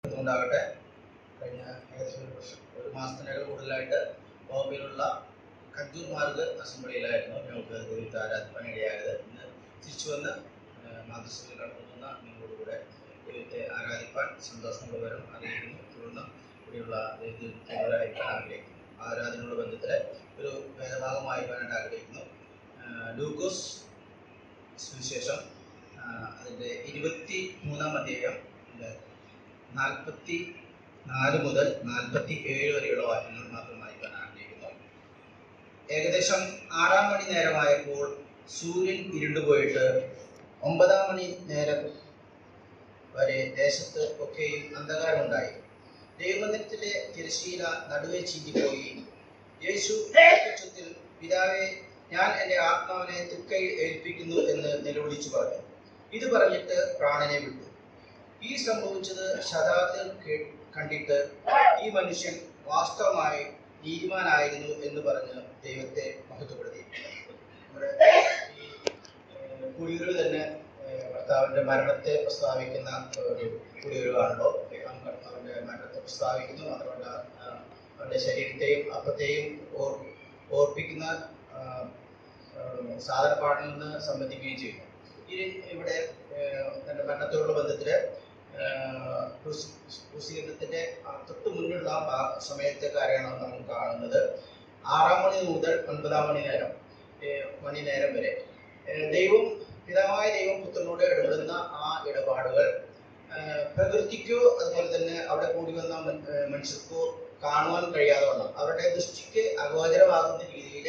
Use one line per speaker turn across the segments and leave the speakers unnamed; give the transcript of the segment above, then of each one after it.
ഉണ്ടാകട്ടെ കഴിഞ്ഞ ഏകദേശം ഒരു വർഷം ഒരു മാസത്തിനേക്കാൾ കൂടുതലായിട്ട് ബോംബെയിലുള്ള കഞ്ചൂർ മാർഗ് അസംബ്ലിയിലായിരുന്നു ഞങ്ങൾക്ക് ദൈവത്തെ ആരാധിക്കാൻ ഇടയായത് ഇന്ന് തിരിച്ചു വന്ന് മാതൃസഭയിൽ കടന്നുവന്ന നിങ്ങളോടുകൂടെ ദൈവത്തെ ആരാധിപ്പാൻ സന്തോഷം വിവരം അറിയിക്കുന്നു തുടർന്ന് ഇവിടെയുള്ള ദൈവത്തിനായിരിക്കാൻ ആഗ്രഹിക്കുന്നു ആരാധനയുള്ള ബന്ധത്തിൽ ഒരു ഭേദഭാഗമായി വരാനായിട്ട് ആഗ്രഹിക്കുന്നു ലൂക്കോസ് സുവിശേഷം ആ, അതിൻ്റെ ഇരുപത്തി മൂന്നാം അധ്യായം നാൽപ്പത്തി നാല് മുതൽ നാൽപ്പത്തി ഏഴ് വരെയുള്ള വാക്യങ്ങൾ മാത്രം വായിക്കാൻ ആഗ്രഹിക്കുന്നു ഏകദേശം ആറാം മണി നേരമായപ്പോൾ സൂര്യൻ ഇരുണ്ടുപോയിട്ട് ഒമ്പതാം മണി നേരം വരെ ദേശത്ത് ഒക്കെയും അന്ധകാരമുണ്ടായി ദൈവമന്ദിരത്തിലെ തിരശീല നടുവെ ചീന്തിപ്പോയി യേശു ഉച്ചത്തിൽ പിതാവെ ഞാൻ എൻ്റെ ആത്മാവിനെ തൃക്കൈയിൽ ഏൽപ്പിക്കുന്നു എന്ന് നിലവിളിച്ചു പറഞ്ഞു ഇത് പറഞ്ഞിട്ട് പ്രാണനെ വിട്ടു ഈ സംഭവിച്ചത് ശതാബ്ദം കേ- കണ്ടിട്ട് ഈ മനുഷ്യൻ വാസ്തവമായി നീതിമാനായിരുന്നു എന്ന് പറഞ്ഞ് ദൈവത്തെ മഹത്വപ്പെടുത്തി നമ്മുടെ ഈ ഏഹ്, കുടിയൊരു തന്നെ ഏഹ്, കർത്താവിന്റെ മരണത്തെ പ്രസ്താവിക്കുന്ന ഒരു കുടിയൊരുവാണല്ലോ അദ്ദേഹം കർത്താവിന്റെ മരണത്തെ പ്രസ്താവിക്കുന്നു മാത്രമല്ല ആ, അവന്റെ ശരീരത്തെയും അപ്പത്തെയും ഓർ ഓർപ്പിക്കുന്ന ആ, ആ, സാധനപ്പാടിൽ നിന്ന് സംബന്ധിക്കുകയും ചെയ്യുന്നു ഈ ഇവിടെ ഏഹ്, തന്റെ മരണത്തോടുള്ള ബന്ധത്തില് ഏഹ്, ക്രൂശി- ക്രൂശീകരണത്തിന്റെ ആ തൊട്ട് മുന്നിലുള്ള ആ സമയത്തെ കാര്യമാണ് നമ്മൾ കാണുന്നത് ആറാം മണി മുതൽ ഒൻപതാം മണി നേരം ഏഹ്, മണി നേരം വരെ ഏഹ്, ദൈവം പിതാവായ ദൈവം പുത്രനോട് ഇടപെടുന്ന ആ ഇടപാടുകൾ ഏഹ്, പ്രകൃതിക്കോ അതുപോലെ തന്നെ അവിടെ കൂടി വന്ന മൻ- ഏഹ്, മനുഷ്യർക്കോ കാണുവാൻ കഴിയാതെ വണ്ണം അവരുടെ ദൃഷ്ടിക്ക് അഗോചരമാകുന്ന രീതിയിൽ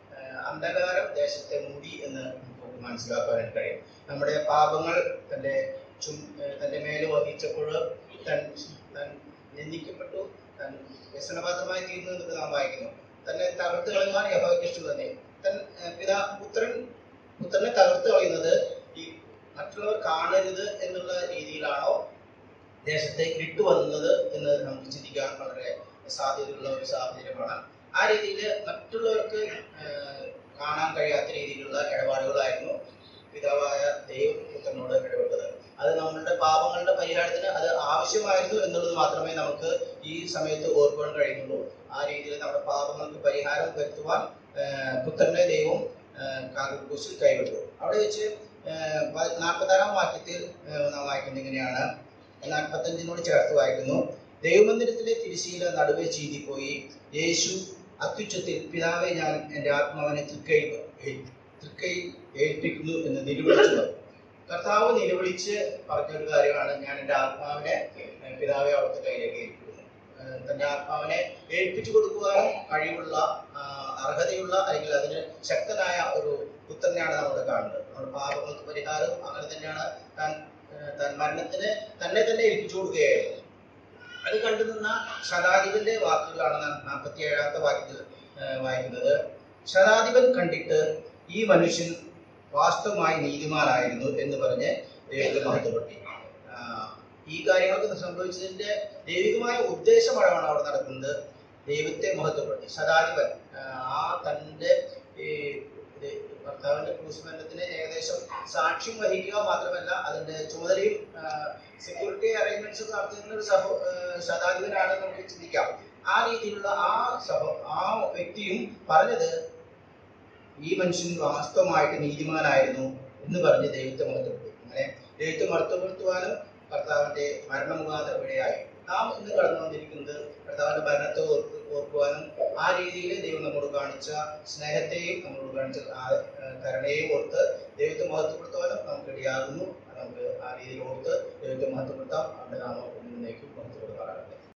അന്ധകാരം ദേശത്തെ മൂടി എന്ന് നമുക്ക് മനസ്സിലാക്കാൻ കഴിയും നമ്മുടെ പാപങ്ങൾ തൻ്റെ ചും ഏഹ് തൻ്റെ മേലെ വഹിച്ചപ്പോൾ തൻ തൻ നിന്ദിക്കപ്പെട്ടു തൻ വ്യസനപാത്രമായി തീർന്നു എന്നിട്ട് നാം വായിക്കുന്നു തന്നെ തകർത്ത് കളയുവാൻ യഹോവയ്ക്ക് ഇഷ്ടം തന്നെ തൻ ഏഹ് പിതാ പുത്രൻ പുത്രനെ തകർത്ത് കളയുന്നത് ഈ മറ്റുള്ളവർ കാണരുത് എന്നുള്ള രീതിയിലാണോ ദേശത്തെ ഇട്ടു വന്നത് എന്ന് നമുക്ക് ചിന്തിക്കാൻ വളരെ സാധ്യതയുള്ള ഒരു സാഹചര്യമാണ് ആ രീതിയിൽ മറ്റുള്ളവർക്ക് ഏഹ്, കാണാൻ കഴിയാത്ത രീതിയിലുള്ള ഇടപാടുകളായിരുന്നു പിതാവായ ദൈവം പുത്രനോട് ഇടപെട്ടത് അത് നമ്മളുടെ പാപങ്ങളുടെ പരിഹാരത്തിന് അത് ആവശ്യമായിരുന്നു എന്നുള്ളത് മാത്രമേ നമുക്ക് ഈ സമയത്ത് ഓർക്കുവാൻ കഴിയുന്നുള്ളൂ ആ രീതിയിൽ നമ്മുടെ പാപങ്ങൾക്ക് പരിഹാരം വരുത്തുവാൻ ഏഹ്, പുത്രനെ ദൈവം കാർക്കൂസിൽ കൈവിട്ടു അവിടെ വെച്ച് നാൽപ്പത്താറാം വാക്യത്തിൽ ഏഹ്, നാം വായിക്കുന്നത് ഇങ്ങനെയാണ് നാൽപ്പത്തഞ്ചിനോട് ചേർത്ത് വായിക്കുന്നു ദൈവമന്ദിരത്തിലെ തിരുശീല നടുവെ ചീതിപ്പോയി യേശു അത്യുച്ചത്തിൽ പിതാവെ ഞാൻ എൻ്റെ ആത്മാവിനെ തൃക്കൈ തൃക്കൈ ഏൽപ്പിക്കുന്നു എന്ന് നിലവിളിച്ചു കർത്താവ് നിലവിളിച്ച് പറഞ്ഞൊരു കാര്യമാണ് ഞാൻ എൻ്റെ ആത്മാവിനെ ഏഹ്, പിതാവെ അവിടുത്തെ കയ്യിലേക്ക് ഏൽപ്പിക്കുന്നു ഏഹ്, തൻ്റെ ആത്മാവിനെ ഏൽപ്പിച്ചു കൊടുക്കുവാനും കഴിവുള്ള ആ, അർഹതയുള്ള അല്ലെങ്കിൽ അതിന് ശക്തനായ ഒരു പുത്രനെയാണ് നമ്മൾ കാണുന്നത് നമ്മുടെ പാപങ്ങൾക്ക് പരിഹാരം അങ്ങനെ തന്നെയാണ് താൻ ഏഹ്, താൻ മരണത്തിന് തന്നെ തന്നെ ഏൽപ്പിച്ചു കൊടുക്കുകയായിരുന്നു അത് കണ്ടു നിന്ന ശതാധിപന്റെ വാക്കുകളാണ് നാം നാൽപ്പത്തി ഏഴാമത്തെ വാക്യത്തിൽ ഏഹ്, വായിക്കുന്നത് ശതാധിപൻ കണ്ടിട്ട് ഈ മനുഷ്യൻ വാസ്തവമായി നീതിമാനായിരുന്നു എന്ന് പറഞ്ഞ് ദൈവത്തെ മഹത്വപ്പെടുത്തി ആഹ്, ഈ കാര്യങ്ങളൊക്കെ സംഭവിച്ചതിന്റെ ദൈവികമായ ഉദ്ദേശമാണ് അവിടെ നടക്കുന്നത് ദൈവത്തെ മഹത്വപ്പെടുത്തി ശതാധിപൻ ആഹ്, ആ തൻ്റെ ഈ ഇത് ഭർത്താവിന്റെ ക്രൂസ്മരണത്തിന് ഏകദേശം സാക്ഷ്യം വഹിക്കുക മാത്രമല്ല അതിന്റെ ചുമതലയും സെക്യൂരിറ്റി അറേഞ്ച്മെന്റ്സ് നടത്തുന്ന ഒരു സഹ ആഹ് ശതാധിപനാണ് നമുക്ക് ചിന്തിക്കാം ആ രീതിയിലുള്ള ആ സഹ ആ വ്യക്തിയും പറഞ്ഞത് ഈ മനുഷ്യൻ വാസ്തവമായിട്ട് നീതിമാനായിരുന്നു എന്ന് പറഞ്ഞ് ദൈവത്തെ മഹത്വപ്പെടുത്തി അങ്ങനെ ദൈവത്തെ മഹത്വപ്പെടുത്തുവാനും കർത്താവിന്റെ മരണമുഖാന്തരം ഇടയായി നാം ഇന്ന് കടന്നു വന്നിരിക്കുന്നത് കർത്താവിന്റെ മരണത്തെ ഓർക്ക് ഓർക്കുവാനും ആ രീതിയിൽ ദൈവം നമ്മോട് കാണിച്ച സ്നേഹത്തെയും നമ്മളോട് കാണിച്ച ആ ആ, കരുണയെയും ഓർത്ത് ദൈവത്തെ മഹത്വപ്പെടുത്തുവാനും നമുക്ക് ഇടയാകുന്നു നമുക്ക് ആ രീതിയിൽ ഓർത്ത് ദൈവത്തെ മഹത്വപ്പെടുത്താം അവന്റെ നാമം എന്നേക്കും മഹത്വപ്പെടുത്താറുണ്ട്